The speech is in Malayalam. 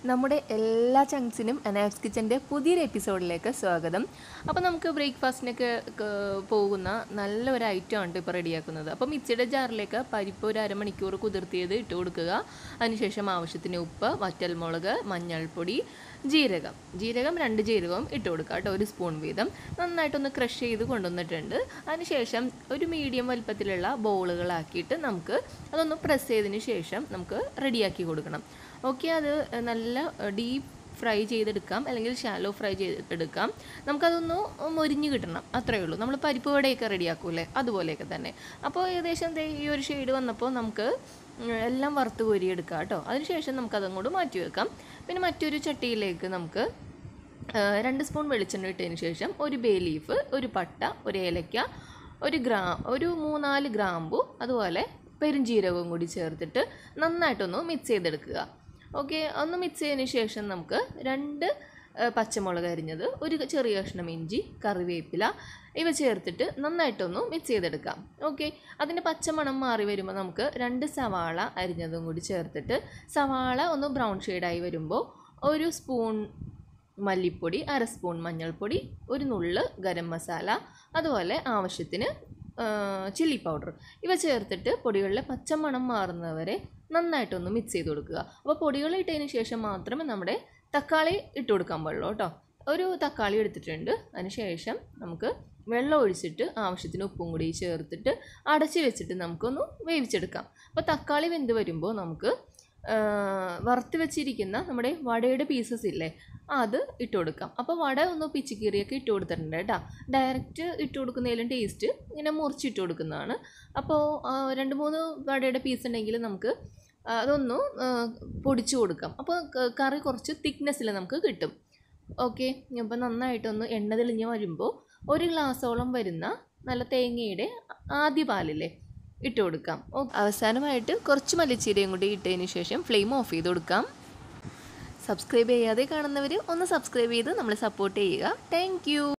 നമ്മുടെ എല്ലാ ചങ്സിനും അനാപ്സ് കിച്ചൻ്റെ പുതിയൊരു എപ്പിസോഡിലേക്ക് സ്വാഗതം അപ്പോൾ നമുക്ക് ബ്രേക്ക്ഫാസ്റ്റിനൊക്കെ ക- പോകുന്ന നല്ല ഒരു ഐറ്റം ആണ് ഇപ്പോൾ റെഡിയാക്കുന്നത് അപ്പോൾ മിക്സിയുടെ ജാറിലേക്ക് പരിപ്പ് ഒരു അരമണിക്കൂർ കുതിർത്തിയത് ഇട്ട് കൊടുക്കുക അതിനുശേഷം ആവശ്യത്തിന് ഉപ്പ് വറ്റൽമുളക് മഞ്ഞൾപ്പൊടി ജീരകം ജീരകം രണ്ട് ജീരകവും ഇട്ട് കൊടുക്കുക കേട്ടോ ഒരു സ്പൂൺ വീതം നന്നായിട്ടൊന്ന് ക്രഷ് ചെയ്ത് കൊണ്ടുവന്നിട്ടുണ്ട് അതിനുശേഷം ഒരു മീഡിയം വലുപ്പത്തിലുള്ള ബോളുകളാക്കിയിട്ട് നമുക്ക് അതൊന്ന് പ്രസ് ചെയ്തതിന് ശേഷം നമുക്ക് റെഡിയാക്കി കൊടുക്കണം ഓക്കെ അത് നല്ല ഡീപ്പ് ഫ്രൈ ചെയ്തെടുക്കാം അല്ലെങ്കിൽ ഷാലോ ഫ്രൈ ചെയ്തെടുക്കാം നമുക്കതൊന്ന് മൊരിഞ്ഞ് കിട്ടണം അത്രയേ ഉള്ളൂ നമ്മൾ പരിപ്പ് വടയൊക്കെ റെഡിയാക്കൂലേ അതുപോലെയൊക്കെ തന്നെ അപ്പോൾ ഏകദേശം ദേ ഈ ഒരു ഷെയ്ഡ് വന്നപ്പോൾ നമുക്ക് ഉം, എല്ലാം വറുത്ത് കോരിയെടുക്കാം കേട്ടോ അതിനുശേഷം നമുക്കതങ്ങോട്ട് മാറ്റി വെക്കാം പിന്നെ മറ്റൊരു ചട്ടിയിലേക്ക് നമുക്ക് ആ, രണ്ട് സ്പൂൺ വെളിച്ചെണ്ണ ഇട്ടതിന് ശേഷം ഒരു ബേ ലീഫ് ഒരു പട്ട ഒരു ഏലക്ക ഒരു ഗ്രാ ഒരു മൂന്നാല് ഗ്രാമ്പു അതുപോലെ പെരുംജീരകവും കൂടി ചേർത്തിട്ട് നന്നായിട്ടൊന്ന് മിക്സ് ചെയ്തെടുക്കുക ഓക്കെ ഒന്ന് മിക്സ് ചെയ്തതിന് ശേഷം നമുക്ക് രണ്ട് ആ, പച്ചമുളക് അരിഞ്ഞത് ഒരു ചെറിയ കഷ്ണം ഇഞ്ചി കറിവേപ്പില ഇവ ചേർത്തിട്ട് നന്നായിട്ടൊന്ന് മിക്സ് ചെയ്തെടുക്കാം ഓക്കെ അതിൻ്റെ പച്ചമണം മാറി വരുമ്പോൾ നമുക്ക് രണ്ട് സവാള അരിഞ്ഞതും കൂടി ചേർത്തിട്ട് സവാള ഒന്ന് ബ്രൗൺ ഷെയ്ഡായി വരുമ്പോൾ ഒരു സ്പൂൺ മല്ലിപ്പൊടി അര സ്പൂൺ മഞ്ഞൾപ്പൊടി ഒരു നുള്ള് ഗരം മസാല അതുപോലെ ആവശ്യത്തിന് ചില്ലി പൗഡർ ഇവ ചേർത്തിട്ട് പൊടികളിലെ പച്ചമണം മാറുന്നവരെ നന്നായിട്ടൊന്ന് മിക്സ് ചെയ്ത് കൊടുക്കുക അപ്പോൾ പൊടികൾ ഇട്ടതിന് ശേഷം മാത്രമേ നമ്മുടെ തക്കാളി ഇട്ട് കൊടുക്കാൻ പാടുള്ളൂ കേട്ടോ ഒരു തക്കാളി എടുത്തിട്ടുണ്ട് അതിന് ശേഷം നമുക്ക് വെള്ളം ഒഴിച്ചിട്ട് ആവശ്യത്തിന് ഉപ്പും കൂടി ചേർത്തിട്ട് അടച്ച് വെച്ചിട്ട് നമുക്കൊന്ന് വേവിച്ചെടുക്കാം അപ്പോൾ തക്കാളി വെന്ത് വരുമ്പോൾ നമുക്ക് ആ, വറുത്ത് വെച്ചിരിക്കുന്ന നമ്മുടെ വടയുടെ പീസസ് ഇല്ലേ അത് ഇട്ട് കൊടുക്കാം അപ്പോൾ വട ഒന്ന് പിച്ചിക്കീറിയൊക്കെ ഇട്ട് കൊടുത്തിട്ടുണ്ട് കേട്ടോ ഡയറക്റ്റ് ഇട്ട് കൊടുക്കുന്നതിലും ടേസ്റ്റ് ഇങ്ങനെ മുറിച്ചിട്ട് കൊടുക്കുന്നതാണ് അപ്പോൾ ആ, രണ്ട് മൂന്ന് വടയുടെ പീസ് ഉണ്ടെങ്കിൽ നമുക്ക് ആ, അതൊന്ന് ആ, പൊടിച്ചു കൊടുക്കാം അപ്പോൾ ക- കറി കുറച്ച് തിക്നെസ്സിൽ നമുക്ക് കിട്ടും ഓക്കെ അപ്പോൾ നന്നായിട്ടൊന്ന് എണ്ണ തെളിഞ്ഞ് വരുമ്പോൾ ഒരു ഗ്ലാസോളം വരുന്ന നല്ല തേങ്ങയുടെ ആദ്യ പാലില്ലേ ഇട്ട് കൊടുക്കാം ഓ അവസാനമായിട്ട് കുറച്ച് മല്ലിച്ചീരയും കൂടി ഇട്ടതിന് ശേഷം ഫ്ലെയിം ഓഫ് ചെയ്ത് കൊടുക്കാം സബ്സ്ക്രൈബ് ചെയ്യാതെ കാണുന്നവർ ഒന്ന് സബ്സ്ക്രൈബ് ചെയ്ത് നമ്മളെ സപ്പോർട്ട് ചെയ്യുക താങ്ക്